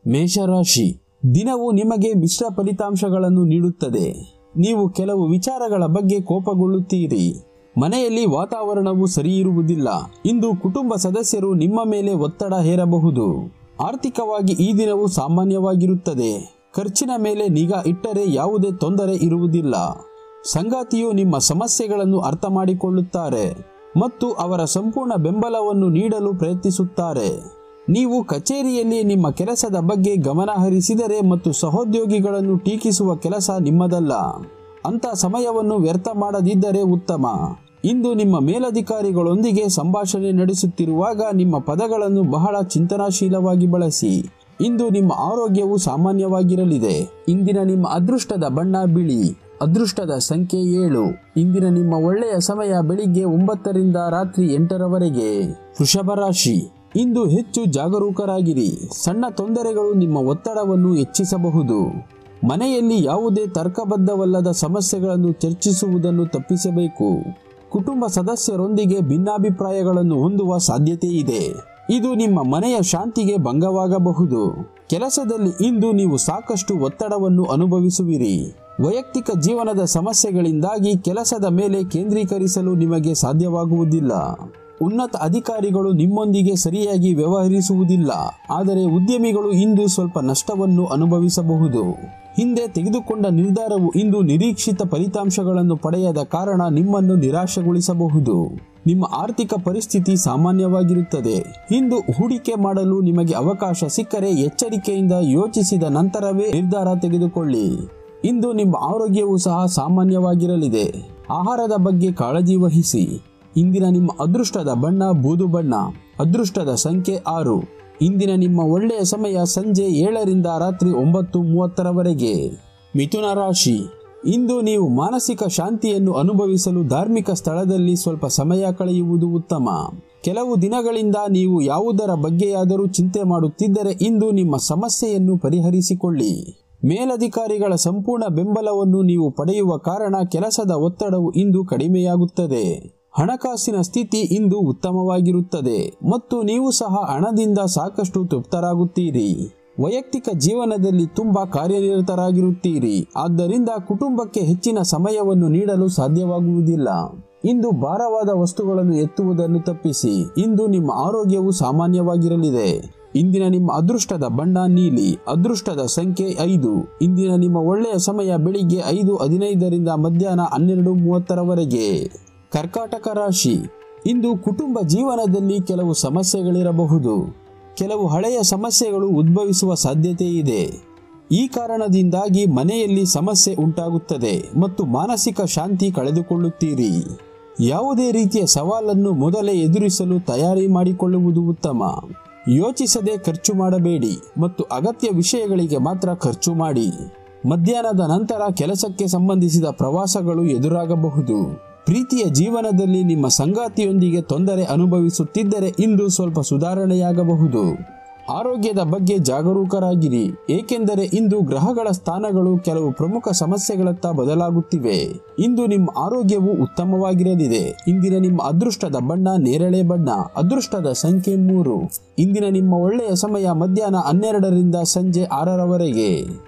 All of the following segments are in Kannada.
ಮೇಷರಾಶಿ ದಿನವು ನಿಮಗೆ ಮಿಶ್ರ ಫಲಿತಾಂಶಗಳನ್ನು ನೀಡುತ್ತದೆ ನೀವು ಕೆಲವು ವಿಚಾರಗಳ ಬಗ್ಗೆ ಕೋಪಗೊಳ್ಳುತ್ತೀರಿ ಮನೆಯಲ್ಲಿ ವಾತಾವರಣವು ಸರಿಯಿರುವುದಿಲ್ಲ ಇಂದು ಕುಟುಂಬ ಸದಸ್ಯರು ನಿಮ್ಮ ಮೇಲೆ ಒತ್ತಡ ಹೇರಬಹುದು ಆರ್ಥಿಕವಾಗಿ ಈ ದಿನವು ಸಾಮಾನ್ಯವಾಗಿರುತ್ತದೆ ಖರ್ಚಿನ ಮೇಲೆ ನಿಗಾ ಇಟ್ಟರೆ ಯಾವುದೇ ತೊಂದರೆ ಇರುವುದಿಲ್ಲ ಸಂಗಾತಿಯು ನಿಮ್ಮ ಸಮಸ್ಯೆಗಳನ್ನು ಅರ್ಥ ಮಾಡಿಕೊಳ್ಳುತ್ತಾರೆ ಮತ್ತು ಅವರ ಸಂಪೂರ್ಣ ಬೆಂಬಲವನ್ನು ನೀಡಲು ಪ್ರಯತ್ನಿಸುತ್ತಾರೆ ನೀವು ಕಚೇರಿಯಲ್ಲಿ ನಿಮ್ಮ ಕೆಲಸದ ಬಗ್ಗೆ ಗಮನ ಹರಿಸಿದರೆ ಮತ್ತು ಸಹೋದ್ಯೋಗಿಗಳನ್ನು ಟೀಕಿಸುವ ಕೆಲಸ ನಿಮ್ಮದಲ್ಲ ಅಂತ ಸಮಯವನ್ನು ವ್ಯರ್ಥ ಮಾಡದಿದ್ದರೆ ಉತ್ತಮ ಇಂದು ನಿಮ್ಮ ಮೇಲಧಿಕಾರಿಗಳೊಂದಿಗೆ ಸಂಭಾಷಣೆ ನಡೆಸುತ್ತಿರುವಾಗ ನಿಮ್ಮ ಪದಗಳನ್ನು ಬಹಳ ಚಿಂತನಾಶೀಲವಾಗಿ ಬಳಸಿ ಇಂದು ನಿಮ್ಮ ಆರೋಗ್ಯವು ಸಾಮಾನ್ಯವಾಗಿರಲಿದೆ ಇಂದಿನ ನಿಮ್ಮ ಅದೃಷ್ಟದ ಬಣ್ಣ ಬಿಳಿ ಅದೃಷ್ಟದ ಸಂಖ್ಯೆ ಏಳು ಇಂದಿನ ನಿಮ್ಮ ಒಳ್ಳೆಯ ಸಮಯ ಬೆಳಿಗ್ಗೆ ಒಂಬತ್ತರಿಂದ ರಾತ್ರಿ ಎಂಟರವರೆಗೆ ವೃಷಭ ರಾಶಿ ಇಂದು ಹೆಚ್ಚು ಜಾಗರೂಕರಾಗಿರಿ ಸಣ್ಣ ತೊಂದರೆಗಳು ನಿಮ್ಮ ಒತ್ತಡವನ್ನು ಹೆಚ್ಚಿಸಬಹುದು ಮನೆಯಲ್ಲಿ ಯಾವುದೇ ತರ್ಕಬದ್ಧವಲ್ಲದ ಸಮಸ್ಯೆಗಳನ್ನು ಚರ್ಚಿಸುವುದನ್ನು ತಪ್ಪಿಸಬೇಕು ಕುಟುಂಬ ಸದಸ್ಯರೊಂದಿಗೆ ಭಿನ್ನಾಭಿಪ್ರಾಯಗಳನ್ನು ಹೊಂದುವ ಸಾಧ್ಯತೆ ಇದೆ ಇದು ನಿಮ್ಮ ಮನೆಯ ಶಾಂತಿಗೆ ಭಂಗವಾಗಬಹುದು ಕೆಲಸದಲ್ಲಿ ಇಂದು ನೀವು ಸಾಕಷ್ಟು ಒತ್ತಡವನ್ನು ಅನುಭವಿಸುವಿರಿ ವೈಯಕ್ತಿಕ ಜೀವನದ ಸಮಸ್ಯೆಗಳಿಂದಾಗಿ ಕೆಲಸದ ಮೇಲೆ ಕೇಂದ್ರೀಕರಿಸಲು ನಿಮಗೆ ಸಾಧ್ಯವಾಗುವುದಿಲ್ಲ ಉನ್ನತ ಅಧಿಕಾರಿಗಳು ನಿಮ್ಮೊಂದಿಗೆ ಸರಿಯಾಗಿ ವ್ಯವಹರಿಸುವುದಿಲ್ಲ ಆದರೆ ಉದ್ಯಮಿಗಳು ಇಂದು ಸ್ವಲ್ಪ ನಷ್ಟವನ್ನು ಅನುಭವಿಸಬಹುದು ಹಿಂದೆ ತೆಗೆದುಕೊಂಡ ನಿರ್ಧಾರವು ಇಂದು ನಿರೀಕ್ಷಿತ ಫಲಿತಾಂಶಗಳನ್ನು ಪಡೆಯದ ಕಾರಣ ನಿಮ್ಮನ್ನು ನಿರಾಶೆಗೊಳಿಸಬಹುದು ನಿಮ್ಮ ಆರ್ಥಿಕ ಪರಿಸ್ಥಿತಿ ಸಾಮಾನ್ಯವಾಗಿರುತ್ತದೆ ಇಂದು ಹೂಡಿಕೆ ಮಾಡಲು ನಿಮಗೆ ಅವಕಾಶ ಸಿಕ್ಕರೆ ಎಚ್ಚರಿಕೆಯಿಂದ ಯೋಚಿಸಿದ ನಂತರವೇ ನಿರ್ಧಾರ ತೆಗೆದುಕೊಳ್ಳಿ ಇಂದು ನಿಮ್ಮ ಆರೋಗ್ಯವು ಸಹ ಸಾಮಾನ್ಯವಾಗಿರಲಿದೆ ಆಹಾರದ ಬಗ್ಗೆ ಕಾಳಜಿ ವಹಿಸಿ ಇಂದಿನ ನಿಮ್ಮ ಅದೃಷ್ಟದ ಬಣ್ಣ ಬೂದು ಬಣ್ಣ ಅದೃಷ್ಟದ ಸಂಖ್ಯೆ ಆರು ಇಂದಿನ ನಿಮ್ಮ ಒಳ್ಳೆಯ ಸಮಯ ಸಂಜೆ ಏಳರಿಂದ ರಾತ್ರಿ ಒಂಬತ್ತು ಮೂವತ್ತರವರೆಗೆ ಮಿಥುನ ರಾಶಿ ಇಂದು ನೀವು ಮಾನಸಿಕ ಶಾಂತಿಯನ್ನು ಅನುಭವಿಸಲು ಧಾರ್ಮಿಕ ಸ್ಥಳದಲ್ಲಿ ಸ್ವಲ್ಪ ಸಮಯ ಕಳೆಯುವುದು ಉತ್ತಮ ಕೆಲವು ದಿನಗಳಿಂದ ನೀವು ಯಾವುದರ ಬಗ್ಗೆಯಾದರೂ ಚಿಂತೆ ಮಾಡುತ್ತಿದ್ದರೆ ಇಂದು ನಿಮ್ಮ ಸಮಸ್ಯೆಯನ್ನು ಪರಿಹರಿಸಿಕೊಳ್ಳಿ ಮೇಲಧಿಕಾರಿಗಳ ಸಂಪೂರ್ಣ ಬೆಂಬಲವನ್ನು ನೀವು ಪಡೆಯುವ ಕಾರಣ ಕೆಲಸದ ಒತ್ತಡವು ಇಂದು ಕಡಿಮೆಯಾಗುತ್ತದೆ ಹಣಕಾಸಿನ ಸ್ಥಿತಿ ಇಂದು ಉತ್ತಮವಾಗಿರುತ್ತದೆ ಮತ್ತು ನೀವು ಸಹ ಹಣದಿಂದ ಸಾಕಷ್ಟು ತೃಪ್ತರಾಗುತ್ತೀರಿ ವೈಯಕ್ತಿಕ ಜೀವನದಲ್ಲಿ ತುಂಬಾ ಕಾರ್ಯನಿರತರಾಗಿರುತ್ತೀರಿ ಆದ್ದರಿಂದ ಕುಟುಂಬಕ್ಕೆ ಹೆಚ್ಚಿನ ಸಮಯವನ್ನು ನೀಡಲು ಸಾಧ್ಯವಾಗುವುದಿಲ್ಲ ಇಂದು ಭಾರವಾದ ವಸ್ತುಗಳನ್ನು ಎತ್ತುವುದನ್ನು ತಪ್ಪಿಸಿ ಇಂದು ನಿಮ್ಮ ಆರೋಗ್ಯವು ಸಾಮಾನ್ಯವಾಗಿರಲಿದೆ ಇಂದಿನ ನಿಮ್ಮ ಅದೃಷ್ಟದ ಬಣ್ಣ ನೀಲಿ ಅದೃಷ್ಟದ ಸಂಖ್ಯೆ ಐದು ಇಂದಿನ ನಿಮ್ಮ ಒಳ್ಳೆಯ ಸಮಯ ಬೆಳಿಗ್ಗೆ ಐದು ಹದಿನೈದರಿಂದ ಮಧ್ಯಾಹ್ನ ಹನ್ನೆರಡು ಮೂವತ್ತರವರೆಗೆ ಕರ್ಕಾಟಕ ರಾಶಿ ಇಂದು ಕುಟುಂಬ ಜೀವನದಲ್ಲಿ ಕೆಲವು ಸಮಸ್ಯೆಗಳಿರಬಹುದು ಕೆಲವು ಹಳೆಯ ಸಮಸ್ಯೆಗಳು ಉದ್ಭವಿಸುವ ಸಾಧ್ಯತೆ ಇದೆ ಈ ಕಾರಣದಿಂದಾಗಿ ಮನೆಯಲ್ಲಿ ಸಮಸ್ಯೆ ಉಂಟಾಗುತ್ತದೆ ಮತ್ತು ಮಾನಸಿಕ ಶಾಂತಿ ಕಳೆದುಕೊಳ್ಳುತ್ತೀರಿ ಯಾವುದೇ ರೀತಿಯ ಸವಾಲನ್ನು ಮೊದಲೇ ಎದುರಿಸಲು ತಯಾರಿ ಮಾಡಿಕೊಳ್ಳುವುದು ಉತ್ತಮ ಯೋಚಿಸದೆ ಖರ್ಚು ಮಾಡಬೇಡಿ ಮತ್ತು ಅಗತ್ಯ ವಿಷಯಗಳಿಗೆ ಮಾತ್ರ ಖರ್ಚು ಮಾಡಿ ಮಧ್ಯಾಹ್ನದ ನಂತರ ಕೆಲಸಕ್ಕೆ ಸಂಬಂಧಿಸಿದ ಪ್ರವಾಸಗಳು ಎದುರಾಗಬಹುದು ಪ್ರೀತಿಯ ಜೀವನದಲ್ಲಿ ನಿಮ್ಮ ಸಂಗಾತಿಯೊಂದಿಗೆ ತೊಂದರೆ ಅನುಭವಿಸುತ್ತಿದ್ದರೆ ಇಂದು ಸ್ವಲ್ಪ ಸುಧಾರಣೆಯಾಗಬಹುದು ಆರೋಗ್ಯದ ಬಗ್ಗೆ ಜಾಗರೂಕರಾಗಿರಿ ಏಕೆಂದರೆ ಇಂದು ಗ್ರಹಗಳ ಸ್ಥಾನಗಳು ಕೆಲವು ಪ್ರಮುಖ ಸಮಸ್ಯೆಗಳತ್ತ ಬದಲಾಗುತ್ತಿವೆ ಇಂದು ನಿಮ್ಮ ಆರೋಗ್ಯವು ಉತ್ತಮವಾಗಿರಲಿದೆ ಇಂದಿನ ನಿಮ್ಮ ಅದೃಷ್ಟದ ಬಣ್ಣ ನೇರಳೆ ಬಣ್ಣ ಅದೃಷ್ಟದ ಸಂಖ್ಯೆ ಮೂರು ಇಂದಿನ ನಿಮ್ಮ ಒಳ್ಳೆಯ ಸಮಯ ಮಧ್ಯಾಹ್ನ ಹನ್ನೆರಡರಿಂದ ಸಂಜೆ ಆರರವರೆಗೆ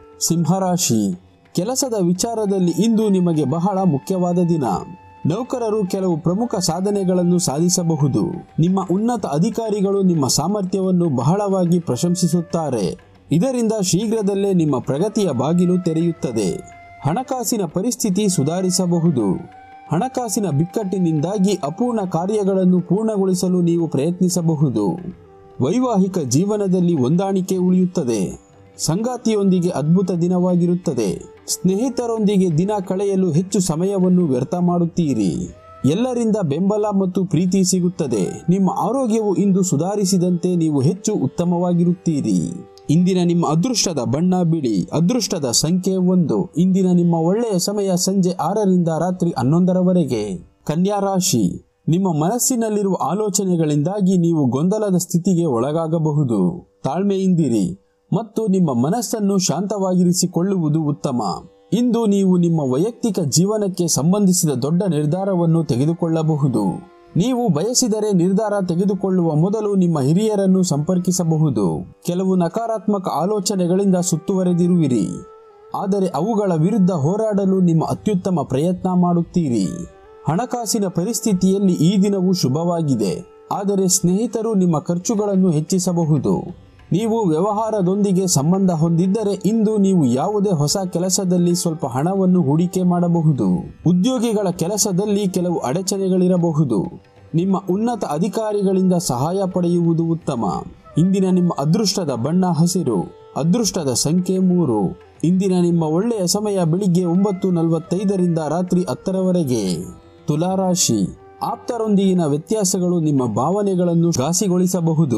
ಸಿಂಹರಾಶಿ ಕೆಲಸದ ವಿಚಾರದಲ್ಲಿ ಇಂದು ನಿಮಗೆ ಬಹಳ ಮುಖ್ಯವಾದ ದಿನ ನೌಕರರು ಕೆಲವು ಪ್ರಮುಖ ಸಾಧನೆಗಳನ್ನು ಸಾಧಿಸಬಹುದು ನಿಮ್ಮ ಉನ್ನತ ಅಧಿಕಾರಿಗಳು ನಿಮ್ಮ ಸಾಮರ್ಥ್ಯವನ್ನು ಬಹಳವಾಗಿ ಪ್ರಶಂಸಿಸುತ್ತಾರೆ ಇದರಿಂದ ಶೀಘ್ರದಲ್ಲೇ ನಿಮ್ಮ ಪ್ರಗತಿಯ ಬಾಗಿಲು ತೆರೆಯುತ್ತದೆ ಹಣಕಾಸಿನ ಪರಿಸ್ಥಿತಿ ಸುಧಾರಿಸಬಹುದು ಹಣಕಾಸಿನ ಬಿಕ್ಕಟ್ಟಿನಿಂದಾಗಿ ಅಪೂರ್ಣ ಕಾರ್ಯಗಳನ್ನು ಪೂರ್ಣಗೊಳಿಸಲು ನೀವು ಪ್ರಯತ್ನಿಸಬಹುದು ವೈವಾಹಿಕ ಜೀವನದಲ್ಲಿ ಹೊಂದಾಣಿಕೆ ಉಳಿಯುತ್ತದೆ ಸಂಗಾತಿಯೊಂದಿಗೆ ಅದ್ಭುತ ದಿನವಾಗಿರುತ್ತದೆ ಸ್ನೇಹಿತರೊಂದಿಗೆ ದಿನ ಕಳೆಯಲು ಹೆಚ್ಚು ಸಮಯವನ್ನು ವ್ಯರ್ಥ ಮಾಡುತ್ತೀರಿ ಎಲ್ಲರಿಂದ ಬೆಂಬಲ ಮತ್ತು ಪ್ರೀತಿ ಸಿಗುತ್ತದೆ ನಿಮ್ಮ ಆರೋಗ್ಯವು ಇಂದು ಸುಧಾರಿಸಿದಂತೆ ನೀವು ಹೆಚ್ಚು ಉತ್ತಮವಾಗಿರುತ್ತೀರಿ ಇಂದಿನ ನಿಮ್ಮ ಅದೃಷ್ಟದ ಬಣ್ಣ ಬಿಳಿ ಅದೃಷ್ಟದ ಸಂಖ್ಯೆ ಒಂದು ಇಂದಿನ ನಿಮ್ಮ ಒಳ್ಳೆಯ ಸಮಯ ಸಂಜೆ ಆರರಿಂದ ರಾತ್ರಿ ಹನ್ನೊಂದರವರೆಗೆ ಕನ್ಯಾ ರಾಶಿ ನಿಮ್ಮ ಮನಸ್ಸಿನಲ್ಲಿರುವ ಆಲೋಚನೆಗಳಿಂದಾಗಿ ನೀವು ಗೊಂದಲದ ಸ್ಥಿತಿಗೆ ಒಳಗಾಗಬಹುದು ತಾಳ್ಮೆಯಿಂದಿರಿ ಮತ್ತು ನಿಮ್ಮ ಮನಸ್ಸನ್ನು ಶಾಂತವಾಗಿರಿಸಿಕೊಳ್ಳುವುದು ಉತ್ತಮ ಇಂದು ನೀವು ನಿಮ್ಮ ವೈಯಕ್ತಿಕ ಜೀವನಕ್ಕೆ ಸಂಬಂಧಿಸಿದ ದೊಡ್ಡ ನಿರ್ಧಾರವನ್ನು ತೆಗೆದುಕೊಳ್ಳಬಹುದು ನೀವು ಬಯಸಿದರೆ ನಿರ್ಧಾರ ತೆಗೆದುಕೊಳ್ಳುವ ಮೊದಲು ನಿಮ್ಮ ಹಿರಿಯರನ್ನು ಸಂಪರ್ಕಿಸಬಹುದು ಕೆಲವು ನಕಾರಾತ್ಮಕ ಆಲೋಚನೆಗಳಿಂದ ಸುತ್ತುವರೆದಿರುವಿರಿ ಆದರೆ ಅವುಗಳ ವಿರುದ್ಧ ಹೋರಾಡಲು ನಿಮ್ಮ ಅತ್ಯುತ್ತಮ ಪ್ರಯತ್ನ ಮಾಡುತ್ತೀರಿ ಹಣಕಾಸಿನ ಪರಿಸ್ಥಿತಿಯಲ್ಲಿ ಈ ದಿನವು ಶುಭವಾಗಿದೆ ಆದರೆ ಸ್ನೇಹಿತರು ನಿಮ್ಮ ಖರ್ಚುಗಳನ್ನು ಹೆಚ್ಚಿಸಬಹುದು ನೀವು ವ್ಯವಹಾರದೊಂದಿಗೆ ಸಂಬಂಧ ಹೊಂದಿದ್ದರೆ ಇಂದು ನೀವು ಯಾವುದೇ ಹೊಸ ಕೆಲಸದಲ್ಲಿ ಸ್ವಲ್ಪ ಹಣವನ್ನು ಹೂಡಿಕೆ ಮಾಡಬಹುದು ಉದ್ಯೋಗಿಗಳ ಕೆಲಸದಲ್ಲಿ ಕೆಲವು ಅಡಚಣೆಗಳಿರಬಹುದು ನಿಮ್ಮ ಉನ್ನತ ಅಧಿಕಾರಿಗಳಿಂದ ಸಹಾಯ ಪಡೆಯುವುದು ಉತ್ತಮ ಇಂದಿನ ನಿಮ್ಮ ಅದೃಷ್ಟದ ಬಣ್ಣ ಹಸಿರು ಅದೃಷ್ಟದ ಸಂಖ್ಯೆ ಮೂರು ಇಂದಿನ ನಿಮ್ಮ ಒಳ್ಳೆಯ ಸಮಯ ಬೆಳಿಗ್ಗೆ ಒಂಬತ್ತು ನಲವತ್ತೈದರಿಂದ ರಾತ್ರಿ ಹತ್ತರವರೆಗೆ ತುಲಾರಾಶಿ ಆಪ್ತರೊಂದಿಗಿನ ವ್ಯತ್ಯಾಸಗಳು ನಿಮ್ಮ ಭಾವನೆಗಳನ್ನು ಘಾಸಿಗೊಳಿಸಬಹುದು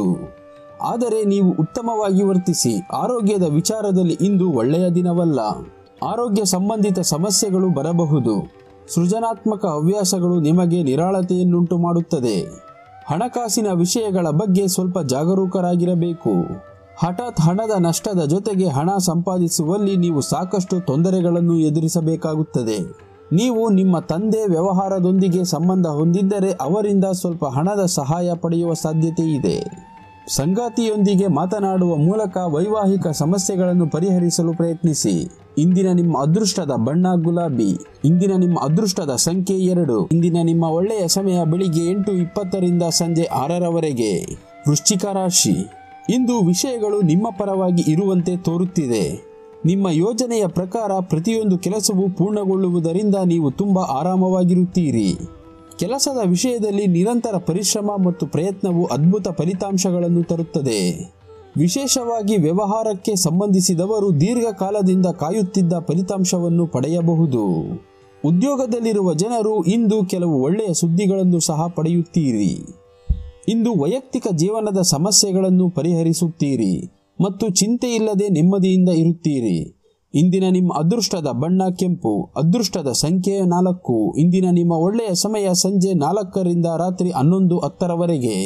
ಆದರೆ ನೀವು ಉತ್ತಮವಾಗಿ ವರ್ತಿಸಿ ಆರೋಗ್ಯದ ವಿಚಾರದಲ್ಲಿ ಇಂದು ಒಳ್ಳೆಯ ದಿನವಲ್ಲ ಆರೋಗ್ಯ ಸಂಬಂಧಿತ ಸಮಸ್ಯೆಗಳು ಬರಬಹುದು ಸೃಜನಾತ್ಮಕ ಹವ್ಯಾಸಗಳು ನಿಮಗೆ ನಿರಾಳತೆಯನ್ನುಂಟು ಮಾಡುತ್ತದೆ ಹಣಕಾಸಿನ ವಿಷಯಗಳ ಬಗ್ಗೆ ಸ್ವಲ್ಪ ಜಾಗರೂಕರಾಗಿರಬೇಕು ಹಠಾತ್ ಹಣದ ನಷ್ಟದ ಜೊತೆಗೆ ಹಣ ಸಂಪಾದಿಸುವಲ್ಲಿ ನೀವು ಸಾಕಷ್ಟು ತೊಂದರೆಗಳನ್ನು ಎದುರಿಸಬೇಕಾಗುತ್ತದೆ ನೀವು ನಿಮ್ಮ ತಂದೆ ವ್ಯವಹಾರದೊಂದಿಗೆ ಸಂಬಂಧ ಹೊಂದಿದ್ದರೆ ಅವರಿಂದ ಸ್ವಲ್ಪ ಹಣದ ಸಹಾಯ ಪಡೆಯುವ ಸಾಧ್ಯತೆ ಇದೆ ಸಂಗಾತಿಯೊಂದಿಗೆ ಮಾತನಾಡುವ ಮೂಲಕ ವೈವಾಹಿಕ ಸಮಸ್ಯೆಗಳನ್ನು ಪರಿಹರಿಸಲು ಪ್ರಯತ್ನಿಸಿ ಇಂದಿನ ನಿಮ್ಮ ಅದೃಷ್ಟದ ಬಣ್ಣ ಗುಲಾಬಿ ಇಂದಿನ ನಿಮ್ಮ ಅದೃಷ್ಟದ ಸಂಖ್ಯೆ ಎರಡು ಇಂದಿನ ನಿಮ್ಮ ಒಳ್ಳೆಯ ಸಮಯ ಬೆಳಿಗ್ಗೆ ಎಂಟು ಇಪ್ಪತ್ತರಿಂದ ಸಂಜೆ ಆರರವರೆಗೆ ವೃಶ್ಚಿಕ ರಾಶಿ ಇಂದು ವಿಷಯಗಳು ನಿಮ್ಮ ಪರವಾಗಿ ಇರುವಂತೆ ತೋರುತ್ತಿದೆ ನಿಮ್ಮ ಯೋಜನೆಯ ಪ್ರಕಾರ ಪ್ರತಿಯೊಂದು ಕೆಲಸವು ಪೂರ್ಣಗೊಳ್ಳುವುದರಿಂದ ನೀವು ತುಂಬ ಆರಾಮವಾಗಿರುತ್ತೀರಿ ಕೆಲಸದ ವಿಷಯದಲ್ಲಿ ನಿರಂತರ ಪರಿಶ್ರಮ ಮತ್ತು ಪ್ರಯತ್ನವು ಅದ್ಭುತ ಫಲಿತಾಂಶಗಳನ್ನು ತರುತ್ತದೆ ವಿಶೇಷವಾಗಿ ವ್ಯವಹಾರಕ್ಕೆ ಸಂಬಂಧಿಸಿದವರು ದೀರ್ಘಕಾಲದಿಂದ ಕಾಯುತ್ತಿದ್ದ ಫಲಿತಾಂಶವನ್ನು ಪಡೆಯಬಹುದು ಉದ್ಯೋಗದಲ್ಲಿರುವ ಜನರು ಇಂದು ಕೆಲವು ಒಳ್ಳೆಯ ಸುದ್ದಿಗಳನ್ನು ಸಹ ಪಡೆಯುತ್ತೀರಿ ಇಂದು ವೈಯಕ್ತಿಕ ಜೀವನದ ಸಮಸ್ಯೆಗಳನ್ನು ಪರಿಹರಿಸುತ್ತೀರಿ ಮತ್ತು ಚಿಂತೆಯಿಲ್ಲದೆ ನೆಮ್ಮದಿಯಿಂದ ಇರುತ್ತೀರಿ ಇಂದಿನ ನಿಮ್ಮ ಅದೃಷ್ಟದ ಬಣ್ಣ ಕೆಂಪು ಅದೃಷ್ಟದ ಸಂಖ್ಯೆ ನಾಲ್ಕು ಇಂದಿನ ನಿಮ್ಮ ಒಳ್ಳೆಯ ಸಮಯ ಸಂಜೆ ನಾಲ್ಕರಿಂದ ರಾತ್ರಿ ಹನ್ನೊಂದು ಹತ್ತರವರೆಗೆ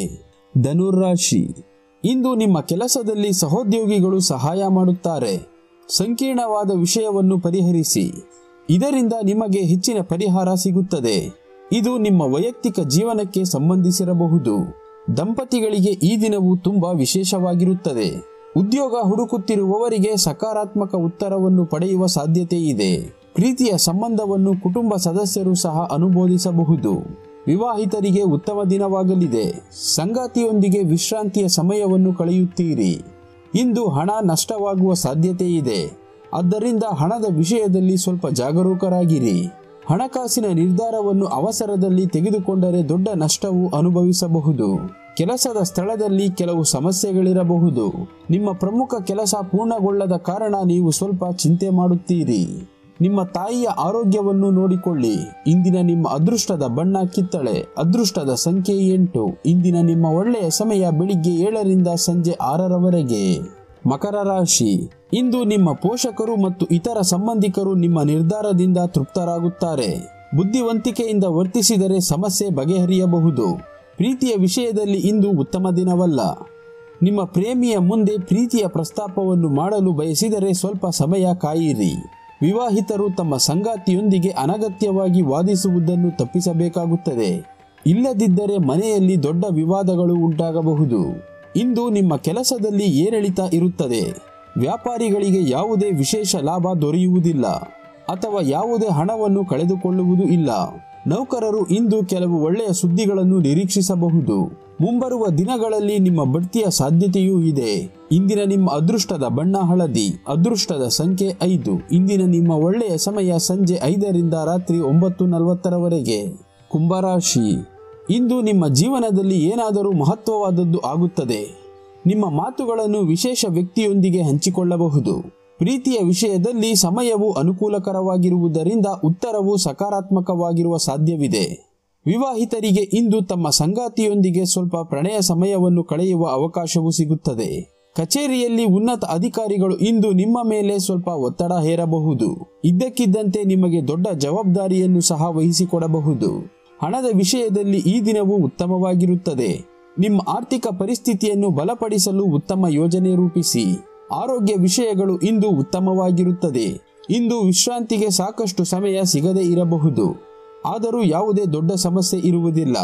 ಧನುರಾಶಿ ಇಂದು ನಿಮ್ಮ ಕೆಲಸದಲ್ಲಿ ಸಹೋದ್ಯೋಗಿಗಳು ಸಹಾಯ ಮಾಡುತ್ತಾರೆ ಸಂಕೀರ್ಣವಾದ ವಿಷಯವನ್ನು ಪರಿಹರಿಸಿ ಇದರಿಂದ ನಿಮಗೆ ಹೆಚ್ಚಿನ ಪರಿಹಾರ ಸಿಗುತ್ತದೆ ಇದು ನಿಮ್ಮ ವೈಯಕ್ತಿಕ ಜೀವನಕ್ಕೆ ಸಂಬಂಧಿಸಿರಬಹುದು ದಂಪತಿಗಳಿಗೆ ಈ ದಿನವು ತುಂಬಾ ವಿಶೇಷವಾಗಿರುತ್ತದೆ ಉದ್ಯೋಗ ಹುಡುಕುತ್ತಿರುವವರಿಗೆ ಸಕಾರಾತ್ಮಕ ಉತ್ತರವನ್ನು ಪಡೆಯುವ ಸಾಧ್ಯತೆ ಇದೆ ಪ್ರೀತಿಯ ಸಂಬಂಧವನ್ನು ಕುಟುಂಬ ಸದಸ್ಯರು ಸಹ ಅನುಮೋದಿಸಬಹುದು ವಿವಾಹಿತರಿಗೆ ಉತ್ತಮ ದಿನವಾಗಲಿದೆ ಸಂಗಾತಿಯೊಂದಿಗೆ ವಿಶ್ರಾಂತಿಯ ಸಮಯವನ್ನು ಕಳೆಯುತ್ತೀರಿ ಇಂದು ಹಣ ನಷ್ಟವಾಗುವ ಸಾಧ್ಯತೆ ಇದೆ ಆದ್ದರಿಂದ ಹಣದ ವಿಷಯದಲ್ಲಿ ಸ್ವಲ್ಪ ಜಾಗರೂಕರಾಗಿರಿ ಹಣಕಾಸಿನ ನಿರ್ಧಾರವನ್ನು ಅವಸರದಲ್ಲಿ ತೆಗೆದುಕೊಂಡರೆ ದೊಡ್ಡ ನಷ್ಟವು ಅನುಭವಿಸಬಹುದು ಕೆಲಸದ ಸ್ಥಳದಲ್ಲಿ ಕೆಲವು ಸಮಸ್ಯೆಗಳಿರಬಹುದು ನಿಮ್ಮ ಪ್ರಮುಖ ಕೆಲಸ ಪೂರ್ಣಗೊಳ್ಳದ ಕಾರಣ ನೀವು ಸ್ವಲ್ಪ ಚಿಂತೆ ಮಾಡುತ್ತೀರಿ ನಿಮ್ಮ ತಾಯಿಯ ಆರೋಗ್ಯವನ್ನು ನೋಡಿಕೊಳ್ಳಿ ಇಂದಿನ ನಿಮ್ಮ ಅದೃಷ್ಟದ ಬಣ್ಣ ಕಿತ್ತಳೆ ಅದೃಷ್ಟದ ಸಂಖ್ಯೆ ಎಂಟು ಇಂದಿನ ನಿಮ್ಮ ಒಳ್ಳೆಯ ಸಮಯ ಬೆಳಿಗ್ಗೆ ಏಳರಿಂದ ಸಂಜೆ ಆರರವರೆಗೆ ಮಕರ ರಾಶಿ ಇಂದು ನಿಮ್ಮ ಪೋಷಕರು ಮತ್ತು ಇತರ ಸಂಬಂಧಿಕರು ನಿಮ್ಮ ನಿರ್ಧಾರದಿಂದ ತೃಪ್ತರಾಗುತ್ತಾರೆ ಬುದ್ಧಿವಂತಿಕೆಯಿಂದ ವರ್ತಿಸಿದರೆ ಸಮಸ್ಯೆ ಬಗೆಹರಿಯಬಹುದು ಪ್ರೀತಿಯ ವಿಷಯದಲ್ಲಿ ಇಂದು ಉತ್ತಮ ದಿನವಲ್ಲ ನಿಮ್ಮ ಪ್ರೇಮಿಯ ಮುಂದೆ ಪ್ರೀತಿಯ ಪ್ರಸ್ತಾಪವನ್ನು ಮಾಡಲು ಬಯಸಿದರೆ ಸ್ವಲ್ಪ ಸಮಯ ಕಾಯಿರಿ ವಿವಾಹಿತರು ತಮ್ಮ ಸಂಗಾತಿಯೊಂದಿಗೆ ಅನಗತ್ಯವಾಗಿ ವಾದಿಸುವುದನ್ನು ತಪ್ಪಿಸಬೇಕಾಗುತ್ತದೆ ಇಲ್ಲದಿದ್ದರೆ ಮನೆಯಲ್ಲಿ ದೊಡ್ಡ ವಿವಾದಗಳು ಉಂಟಾಗಬಹುದು ಇಂದು ನಿಮ್ಮ ಕೆಲಸದಲ್ಲಿ ಏರಿಳಿತ ಇರುತ್ತದೆ ವ್ಯಾಪಾರಿಗಳಿಗೆ ಯಾವುದೇ ವಿಶೇಷ ಲಾಭ ದೊರೆಯುವುದಿಲ್ಲ ಅಥವಾ ಯಾವುದೇ ಹಣವನ್ನು ಕಳೆದುಕೊಳ್ಳುವುದು ಇಲ್ಲ ನೌಕರರು ಇಂದು ಕೆಲವು ಒಳ್ಳೆಯ ಸುದ್ದಿಗಳನ್ನು ನಿರೀಕ್ಷಿಸಬಹುದು ಮುಂಬರುವ ದಿನಗಳಲ್ಲಿ ನಿಮ್ಮ ಬಡ್ತಿಯ ಸಾಧ್ಯತೆಯೂ ಇದೆ ಇಂದಿನ ನಿಮ್ಮ ಅದೃಷ್ಟದ ಬಣ್ಣ ಹಳದಿ ಅದೃಷ್ಟದ ಸಂಖ್ಯೆ ಐದು ಇಂದಿನ ನಿಮ್ಮ ಒಳ್ಳೆಯ ಸಮಯ ಸಂಜೆ ಐದರಿಂದ ರಾತ್ರಿ ಒಂಬತ್ತು ನಲವತ್ತರವರೆಗೆ ಕುಂಭರಾಶಿ ಇಂದು ನಿಮ್ಮ ಜೀವನದಲ್ಲಿ ಏನಾದರೂ ಮಹತ್ವವಾದದ್ದು ಆಗುತ್ತದೆ ನಿಮ್ಮ ಮಾತುಗಳನ್ನು ವಿಶೇಷ ವ್ಯಕ್ತಿಯೊಂದಿಗೆ ಹಂಚಿಕೊಳ್ಳಬಹುದು ಪ್ರೀತಿಯ ವಿಷಯದಲ್ಲಿ ಸಮಯವು ಅನುಕೂಲಕರವಾಗಿರುವುದರಿಂದ ಉತ್ತರವು ಸಕಾರಾತ್ಮಕವಾಗಿರುವ ಸಾಧ್ಯವಿದೆ ವಿವಾಹಿತರಿಗೆ ಇಂದು ತಮ್ಮ ಸಂಗಾತಿಯೊಂದಿಗೆ ಸ್ವಲ್ಪ ಪ್ರಣಯ ಸಮಯವನ್ನು ಕಳೆಯುವ ಅವಕಾಶವೂ ಸಿಗುತ್ತದೆ ಕಚೇರಿಯಲ್ಲಿ ಉನ್ನತ ಅಧಿಕಾರಿಗಳು ಇಂದು ನಿಮ್ಮ ಮೇಲೆ ಸ್ವಲ್ಪ ಒತ್ತಡ ಹೇರಬಹುದು ಇದ್ದಕ್ಕಿದ್ದಂತೆ ನಿಮಗೆ ದೊಡ್ಡ ಜವಾಬ್ದಾರಿಯನ್ನು ಸಹ ವಹಿಸಿಕೊಡಬಹುದು ಹಣದ ವಿಷಯದಲ್ಲಿ ಈ ದಿನವು ಉತ್ತಮವಾಗಿರುತ್ತದೆ ನಿಮ್ಮ ಆರ್ಥಿಕ ಪರಿಸ್ಥಿತಿಯನ್ನು ಬಲಪಡಿಸಲು ಉತ್ತಮ ಯೋಜನೆ ರೂಪಿಸಿ ಆರೋಗ್ಯ ವಿಷಯಗಳು ಇಂದು ಉತ್ತಮವಾಗಿರುತ್ತದೆ ಇಂದು ವಿಶ್ರಾಂತಿಗೆ ಸಾಕಷ್ಟು ಸಮಯ ಸಿಗದೇ ಇರಬಹುದು ಆದರೂ ಯಾವುದೇ ದೊಡ್ಡ ಸಮಸ್ಯೆ ಇರುವುದಿಲ್ಲ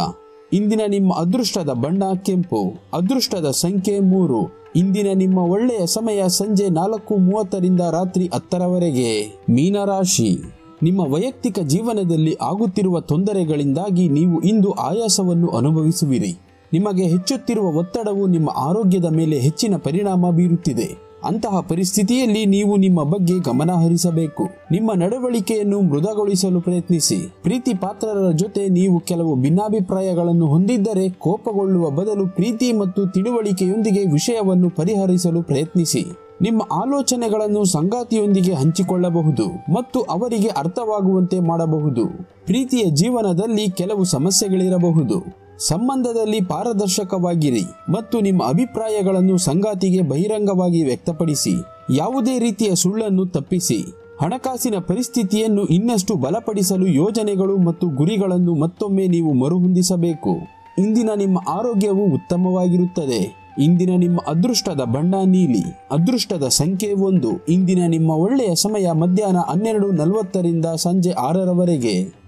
ಇಂದಿನ ನಿಮ್ಮ ಅದೃಷ್ಟದ ಬಣ್ಣ ಕೆಂಪು ಅದೃಷ್ಟದ ಸಂಖ್ಯೆ ಮೂರು ಇಂದಿನ ನಿಮ್ಮ ಒಳ್ಳೆಯ ಸಮಯ ಸಂಜೆ ನಾಲ್ಕು ಮೂವತ್ತರಿಂದ ರಾತ್ರಿ ಹತ್ತರವರೆಗೆ ಮೀನರಾಶಿ ನಿಮ್ಮ ವೈಯಕ್ತಿಕ ಜೀವನದಲ್ಲಿ ಆಗುತ್ತಿರುವ ತೊಂದರೆಗಳಿಂದಾಗಿ ನೀವು ಇಂದು ಆಯಾಸವನ್ನು ಅನುಭವಿಸುವಿರಿ ನಿಮಗೆ ಹೆಚ್ಚುತ್ತಿರುವ ಒತ್ತಡವು ನಿಮ್ಮ ಆರೋಗ್ಯದ ಮೇಲೆ ಹೆಚ್ಚಿನ ಪರಿಣಾಮ ಬೀರುತ್ತಿದೆ ಅಂತಹ ಪರಿಸ್ಥಿತಿಯಲ್ಲಿ ನೀವು ನಿಮ್ಮ ಬಗ್ಗೆ ಗಮನ ಹರಿಸಬೇಕು ನಿಮ್ಮ ನಡವಳಿಕೆಯನ್ನು ಮೃದುಗೊಳಿಸಲು ಪ್ರಯತ್ನಿಸಿ ಪ್ರೀತಿ ಪಾತ್ರರ ಜೊತೆ ನೀವು ಕೆಲವು ಭಿನ್ನಾಭಿಪ್ರಾಯಗಳನ್ನು ಹೊಂದಿದ್ದರೆ ಕೋಪಗೊಳ್ಳುವ ಬದಲು ಪ್ರೀತಿ ಮತ್ತು ತಿಳುವಳಿಕೆಯೊಂದಿಗೆ ವಿಷಯವನ್ನು ಪರಿಹರಿಸಲು ಪ್ರಯತ್ನಿಸಿ ನಿಮ್ಮ ಆಲೋಚನೆಗಳನ್ನು ಸಂಗಾತಿಯೊಂದಿಗೆ ಹಂಚಿಕೊಳ್ಳಬಹುದು ಮತ್ತು ಅವರಿಗೆ ಅರ್ಥವಾಗುವಂತೆ ಮಾಡಬಹುದು ಪ್ರೀತಿಯ ಜೀವನದಲ್ಲಿ ಕೆಲವು ಸಮಸ್ಯೆಗಳಿರಬಹುದು ಸಂಬಂಧದಲ್ಲಿ ಪಾರದರ್ಶಕವಾಗಿರಿ ಮತ್ತು ನಿಮ್ಮ ಅಭಿಪ್ರಾಯಗಳನ್ನು ಸಂಗಾತಿಗೆ ಬಹಿರಂಗವಾಗಿ ವ್ಯಕ್ತಪಡಿಸಿ ಯಾವುದೇ ರೀತಿಯ ಸುಳ್ಳನ್ನು ತಪ್ಪಿಸಿ ಹಣಕಾಸಿನ ಪರಿಸ್ಥಿತಿಯನ್ನು ಇನ್ನಷ್ಟು ಬಲಪಡಿಸಲು ಯೋಜನೆಗಳು ಮತ್ತು ಗುರಿಗಳನ್ನು ಮತ್ತೊಮ್ಮೆ ನೀವು ಮರುಹೊಂದಿಸಬೇಕು ಇಂದಿನ ನಿಮ್ಮ ಆರೋಗ್ಯವು ಉತ್ತಮವಾಗಿರುತ್ತದೆ ಇಂದಿನ ನಿಮ್ಮ ಅದೃಷ್ಟದ ಬಣ್ಣ ನೀಲಿ ಅದೃಷ್ಟದ ಸಂಖ್ಯೆ ಒಂದು ಇಂದಿನ ನಿಮ್ಮ ಒಳ್ಳೆಯ ಸಮಯ ಮಧ್ಯಾಹ್ನ ಹನ್ನೆರಡು ನಲವತ್ತರಿಂದ ಸಂಜೆ ಆರರವರೆಗೆ